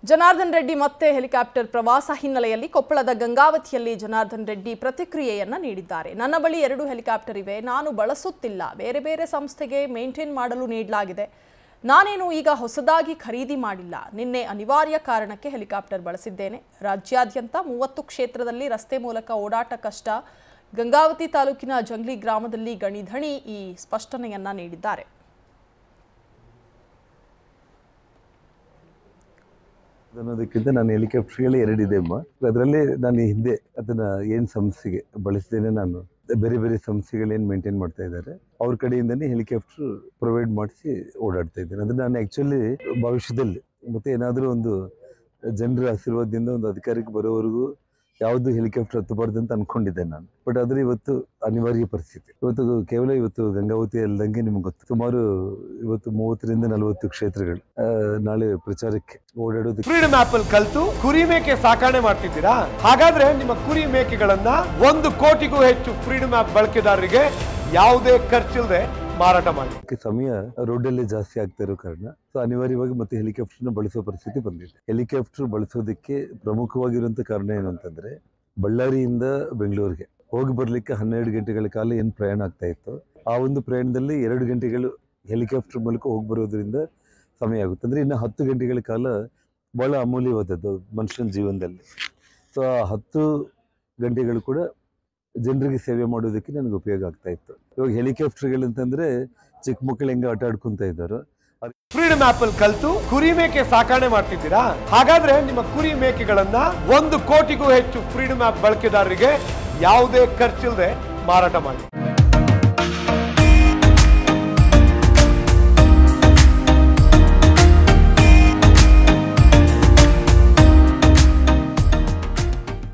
ಜನಾರ್ದನ್ ರೆಡ್ಡಿ ಮತ್ತೆ ಹೆಲಿಕಾಪ್ಟರ್ ಪ್ರವಾಸ ಹಿನ್ನೆಲೆಯಲ್ಲಿ ಕೊಪ್ಪಳದ ಗಂಗಾವತಿಯಲ್ಲಿ ಜನಾರ್ದನ್ ರೆಡ್ಡಿ ಪ್ರತಿಕ್ರಿಯೆಯನ್ನ ನೀಡಿದ್ದಾರೆ ನನ್ನ ಬಳಿ ಎರಡು ಹೆಲಿಕಾಪ್ಟರ್ ಇವೆ ನಾನು ಬಳಸುತ್ತಿಲ್ಲ ಬೇರೆ ಬೇರೆ ಸಂಸ್ಥೆಗೆ ಮೇಂಟೈನ್ ಮಾಡಲು ನೀಡಲಾಗಿದೆ ನಾನೇನು ಈಗ ಹೊಸದಾಗಿ ಖರೀದಿ ಮಾಡಿಲ್ಲ ನಿನ್ನೆ ಅನಿವಾರ್ಯ ಕಾರಣಕ್ಕೆ ಹೆಲಿಕಾಪ್ಟರ್ ಬಳಸಿದ್ದೇನೆ ರಾಜ್ಯಾದ್ಯಂತ ಮೂವತ್ತು ಕ್ಷೇತ್ರದಲ್ಲಿ ರಸ್ತೆ ಮೂಲಕ ಓಡಾಟ ಕಷ್ಟ ಗಂಗಾವತಿ ತಾಲೂಕಿನ ಜಂಗ್ಲಿ ಗ್ರಾಮದಲ್ಲಿ ಗಣಿಧಣಿ ಈ ಸ್ಪಷ್ಟನೆಯನ್ನ ನೀಡಿದ್ದಾರೆ ಅನ್ನೋದಕ್ಕಿಂತ ನಾನು ಹೆಲಿಕಾಪ್ಟರ್ಗಳೇ ಎರಡಿದೆ ಅಮ್ಮ ಅದರಲ್ಲಿ ನಾನು ಈ ಹಿಂದೆ ಅದನ್ನ ಏನು ಸಂಸ್ಥೆಗೆ ಬಳಸಿದ್ದೇನೆ ನಾನು ಬೇರೆ ಬೇರೆ ಸಂಸ್ಥೆಗಳೇನು ಮೇಂಟೈನ್ ಮಾಡ್ತಾ ಇದ್ದಾರೆ ಅವ್ರ ಕಡೆಯಿಂದನೇ ಹೆಲಿಕಾಪ್ಟರ್ ಪ್ರೊವೈಡ್ ಮಾಡಿಸಿ ಓಡಾಡ್ತಾ ಇದ್ದೇನೆ ಅದು ನಾನು ಆ್ಯಕ್ಚುಲಿ ಭವಿಷ್ಯದಲ್ಲಿ ಮತ್ತೆ ಏನಾದರೂ ಒಂದು ಜನರ ಆಶೀರ್ವಾದದಿಂದ ಒಂದು ಅಧಿಕಾರಕ್ಕೆ ಬರೋವರೆಗೂ ಯಾವುದು ಹೆಲಿಕಾಪ್ಟರ್ ಹತ್ತಬಾರ್ದು ಅಂತ ಅನ್ಕೊಂಡಿದ್ದೆ ನಾನು ಬಟ್ ಆದ್ರೆ ಇವತ್ತು ಅನಿವಾರ್ಯ ಪರಿಸ್ಥಿತಿ ಇವತ್ತು ಕೇವಲ ಇವತ್ತು ಗಂಗಾವತಿ ಅಲ್ದಂಗೆ ನಿಮ್ಗೆ ಗೊತ್ತು ಸುಮಾರು ಇವತ್ತು ಮೂವತ್ತರಿಂದ ನಲವತ್ತು ಕ್ಷೇತ್ರಗಳು ಆ, ನಾಳೆ ಪ್ರಚಾರಕ್ಕೆ ಓಡಾಡೋದಕ್ಕೆ ಫ್ರೀಡಮ್ ಆಪ್ ಅಲ್ಲಿ ಕಲ್ತು ಕುರಿ ಮೇಕೆ ಸಾಕಣೆ ಮಾಡ್ತಿದ್ದೀರಾ ಹಾಗಾದ್ರೆ ನಿಮ್ಮ ಕುರಿ ಮೇಕೆಗಳನ್ನ ಒಂದು ಕೋಟಿಗೂ ಹೆಚ್ಚು ಫ್ರೀಡಮ್ ಆಪ್ ಬಳಕೆದಾರರಿಗೆ ಯಾವುದೇ ಖರ್ಚಿಲ್ಲದೆ ಮಾರಾಟ ಮಾಡಿ ಅದಕ್ಕೆ ಸಮಯ ರೋಡಲ್ಲೇ ಜಾಸ್ತಿ ಆಗ್ತಾ ಇರೋ ಕಾರಣ ಸೊ ಅನಿವಾರ್ಯವಾಗಿ ಮತ್ತೆ ಹೆಲಿಕಾಪ್ಟರ್ನ ಬಳಸೋ ಪರಿಸ್ಥಿತಿ ಬಂದಿದೆ ಹೆಲಿಕಾಪ್ಟರ್ ಬಳಸೋದಕ್ಕೆ ಪ್ರಮುಖವಾಗಿರುವಂತ ಕಾರಣ ಏನು ಅಂತಂದ್ರೆ ಬಳ್ಳಾರಿಯಿಂದ ಬೆಂಗಳೂರಿಗೆ ಹೋಗಿ ಬರ್ಲಿಕ್ಕೆ ಹನ್ನೆರಡು ಗಂಟೆಗಳ ಕಾಲ ಏನು ಪ್ರಯಾಣ ಆಗ್ತಾ ಇತ್ತು ಆ ಒಂದು ಪ್ರಯಾಣದಲ್ಲಿ ಎರಡು ಗಂಟೆಗಳು ಹೆಲಿಕಾಪ್ಟರ್ ಮೂಲಕ ಹೋಗಿ ಬರೋದ್ರಿಂದ ಸಮಯ ಆಗುತ್ತೆ ಅಂದ್ರೆ ಇನ್ನು ಹತ್ತು ಗಂಟೆಗಳ ಕಾಲ ಬಹಳ ಅಮೂಲ್ಯವಾದದ್ದು ಮನುಷ್ಯನ ಜೀವನದಲ್ಲಿ ಸೊ ಆ ಹತ್ತು ಗಂಟೆಗಳು ಕೂಡ ಜನರಿಗೆ ಸೇವೆ ಮಾಡೋದಕ್ಕೆ ನನಗೆ ಉಪಯೋಗ ಆಗ್ತಾ ಇತ್ತು ಇವಾಗ ಹೆಲಿಕಾಪ್ಟರ್ಗಳಂತಂದ್ರೆ ಚಿಕ್ಕ ಮಕ್ಕಳು ಹೆಂಗೆ ಆಟ ಆಡ್ಕೊಂತ ಇದ್ದಾರೋ ಫ್ರೀಡಮ್ ಆಪ್ ಅಲ್ಲಿ ಕಲ್ತು ಕುರಿ ಮೇಕೆ ಸಾಕಣೆ ಮಾಡ್ತಿದ್ದೀರಾ ಹಾಗಾದ್ರೆ ನಿಮ್ಮ ಕುರಿ ಮೇಕೆಗಳನ್ನ ಒಂದು ಕೋಟಿಗೂ ಹೆಚ್ಚು ಫ್ರೀಡಮ್ ಆಪ್ ಬಳಕೆದಾರರಿಗೆ ಯಾವುದೇ ಖರ್ಚಿಲ್ಲದೆ ಮಾರಾಟ ಮಾಡಿ